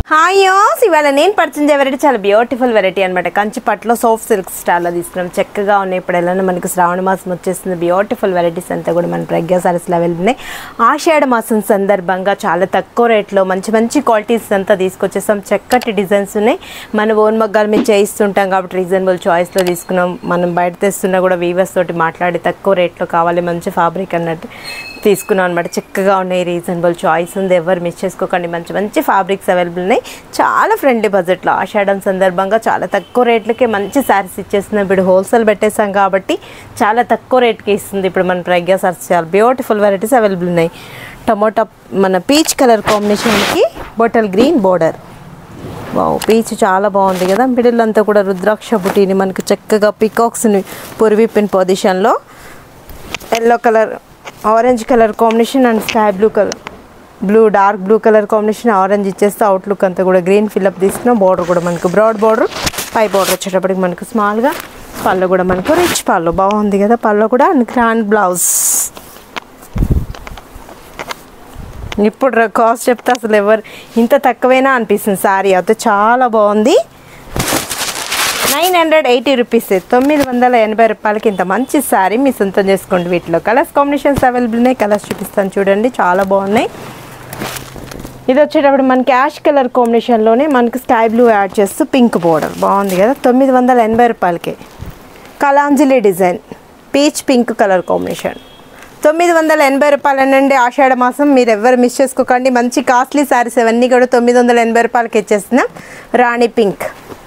hi యోస్ ఇవాళ నేను పరిచయం వెరైటీ చాలా బ్యూటిఫుల్ వెరైటీ అనమాట కంచి పట్టులో సాఫ్ట్ సిల్క్ స్టైల్లో తీసుకున్నాం చక్కగా ఉన్నాయి ఇప్పుడు ఎలా మనకు శ్రావణ మాసం వచ్చేస్తుంది బ్యూటిఫుల్ వెరైటీస్ అంతా కూడా మన ప్రజ్ఞా సారీస్లో అవైలబుల్ ఉన్నాయి ఆషాఢ మాసం సందర్భంగా చాలా తక్కువ రేట్లో మంచి మంచి క్వాలిటీస్ అంతా తీసుకొచ్చేసాం చక్కటి డిజైన్స్ ఉన్నాయి మన ఓన్ మగ్గాలు మేము చేయిస్తుంటాం కాబట్టి రీజనబుల్ చాయిస్లో తీసుకున్నాం మనం బయట తెస్తున్నా కూడా వీవర్స్ తోటి మాట్లాడి తక్కువ రేట్లో కావాలి మంచి ఫ్యాబ్రిక్ అన్నట్టు తీసుకున్నాం అనమాట చక్కగా ఉన్నాయి రీజనబుల్ చాయిస్ ఉంది ఎవరు మిస్ చేసుకోకండి మంచి మంచి ఫ్యాబ్రిక్స్ అవైలబుల్ ఉన్నాయి చాలా ఫ్రెండ్లీ బడ్జెట్లో ఆషాఢం సందర్భంగా చాలా తక్కువ రేట్లకే మంచి శారీస్ ఇచ్చేస్తున్నాం ఇప్పుడు హోల్సేల్ పెట్టేసాం కాబట్టి చాలా తక్కువ రేట్కి ఇస్తుంది ఇప్పుడు మన ప్రజ్ఞా సారీస్ చాలా బ్యూటిఫుల్ వెరైటీస్ అవైలబుల్ ఉన్నాయి టమోటా మన పీచ్ కలర్ కాంబినేషన్కి bottle green border wow peach చాలా బాగుంది కదా మిడిల్ అంతా కూడా రుద్రాక్ష బుటీని మనకు చక్కగా పికాక్స్ని పొరివిప్పిన పొజిషన్లో yellow colour orange colour combination and sky blue colour blue dark blue colour combination orange ఇచ్చేస్తే అవుట్లుక్ అంతా కూడా గ్రీన్ ఫిల్అప్ తీసుకున్నాం బార్డర్ కూడా మనకు బ్రాడ్ బార్డర్ పై బార్డర్ వచ్చేటప్పటికి మనకు స్మాల్గా పళ్ళు కూడా మనకు రిచ్ పళ్ళు బాగుంది కదా పళ్ళు కూడా అండ్ గ్రాండ్ బ్లౌజ్ ఇప్పుడు కాస్ట్ చెప్తే అసలు ఎవరు ఇంత తక్కువైనా అనిపిస్తుంది సారీ అయితే చాలా బాగుంది నైన్ హండ్రెడ్ ఎయిటీ రూపీస్ తొమ్మిది వందల ఎనభై రూపాయలకి ఇంత మంచి శారీ మీ సొంతం చేసుకోండి వీటిలో కలర్స్ కాంబినేషన్స్ అవైలబుల్ ఉన్నాయి కలర్స్ చూపిస్తాను చూడండి చాలా బాగున్నాయి ఇది వచ్చేటప్పుడు మనకి యాష్ కలర్ కాంబినేషన్లోనే మనకి స్కై బ్లూ యాడ్ చేస్తూ పింక్ బోర్డర్ బాగుంది కదా తొమ్మిది వందల ఎనభై రూపాయలకి Kalanjali design peach pink colour combination తొమ్మిది వందల ఎనభై రూపాయలనండి ఆషాఢ మాసం మీరు ఎవరు మిస్ చేసుకోకండి మంచి కాస్ట్లీ శారీస్ అవన్నీ కూడా తొమ్మిది వందల ఎనభై రూపాయలకి ఇచ్చేస్తున్నాం rani pink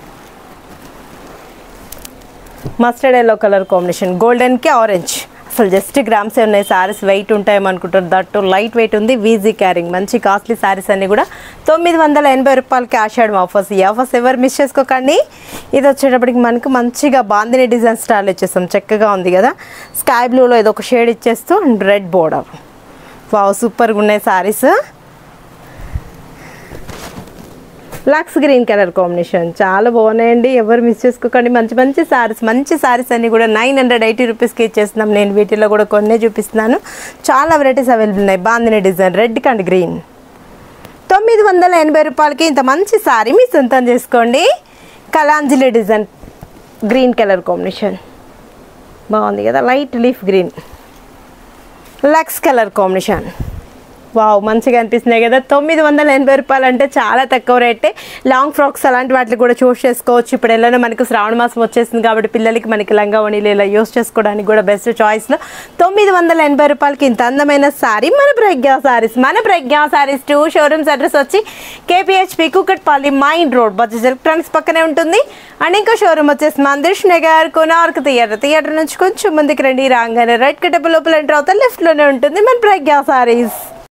mustard yellow colour combination గోల్డెన్కి ఆరెంజ్ అసలు జస్ట్ గ్రామ్స్ ఉన్నాయి సారీస్ వెయిట్ ఉంటాయేమో అనుకుంటారు దట్టు లైట్ వెయిట్ ఉంది వీజీ క్యారింగ్ మంచి కాస్ట్లీ సారీస్ అన్ని కూడా తొమ్మిది వందల ఎనభై రూపాయలకి ఆషాఢం ఆఫర్స్ ఈ ఆఫర్స్ ఎవరు మిస్ చేసుకోకండి ఇది వచ్చేటప్పటికి మనకు మంచిగా బాందిని డిజైన్ స్టైల్ ఇచ్చేస్తాం చక్కగా ఉంది కదా స్కై బ్లూలో ఏదో ఒక షేడ్ ఇచ్చేస్తూ అండ్ రెడ్ బోర్డర్ వావ్ సూపర్గా ఉన్నాయి సారీస్ లక్స్ గ్రీన్ కలర్ కాంబినేషన్ చాలా బాగున్నాయండి ఎవరు మిస్ చేసుకోకండి మంచి మంచి సారీస్ మంచి సారీస్ అన్ని కూడా నైన్ హండ్రెడ్ ఎయిటీ రూపీస్కి ఇచ్చేస్తున్నాం నేను వీటిలో కూడా కొన్నే చూపిస్తున్నాను చాలా వెరైటీస్ అవైలబుల్ ఉన్నాయి bandhani design red and green తొమ్మిది వందల ఎనభై రూపాయలకి ఇంత మంచి సారీ మీ సొంతం చేసుకోండి Kalanjali design green colour combination బాగుంది కదా లైట్ లీఫ్ గ్రీన్ లక్స్ కలర్ కాంబినేషన్ వావ్ మంచిగా అనిపిస్తున్నాయి కదా తొమ్మిది వందల ఎనభై రూపాయలు అంటే చాలా తక్కువ రేటే లాంగ్ ఫ్రాక్స్ అలాంటి వాటికి కూడా చూస్ చేసుకోవచ్చు ఇప్పుడు ఎలా మనకు శ్రావణ మాసం వచ్చేసింది కాబట్టి పిల్లలకి మనకి లంగా వణిలు ఇలా యూస్ చేసుకోవడానికి కూడా బెస్ట్ చాయిస్లో తొమ్మిది వందల ఎనభై రూపాయలకి ఇంత అందమైన సారీ మన ప్రజ్ఞా సారీస్ మన Pragna saris two showrooms address వచ్చి KPHB Kukatpally main road Bajaj electronics పక్కనే ఉంటుంది అండ్ ఇంకో షోరూమ్ వచ్చేసి మందిర్ష్ నగర్ కొనార్క్ థియేటర్ థియేటర్ నుంచి కొంచెం ముందుకు రండి రాగానే రైట్ కట్టపు లోపల ఎంటర్ అవుతా లెఫ్ట్లోనే ఉంటుంది మన ప్రజ్ఞా సారీస్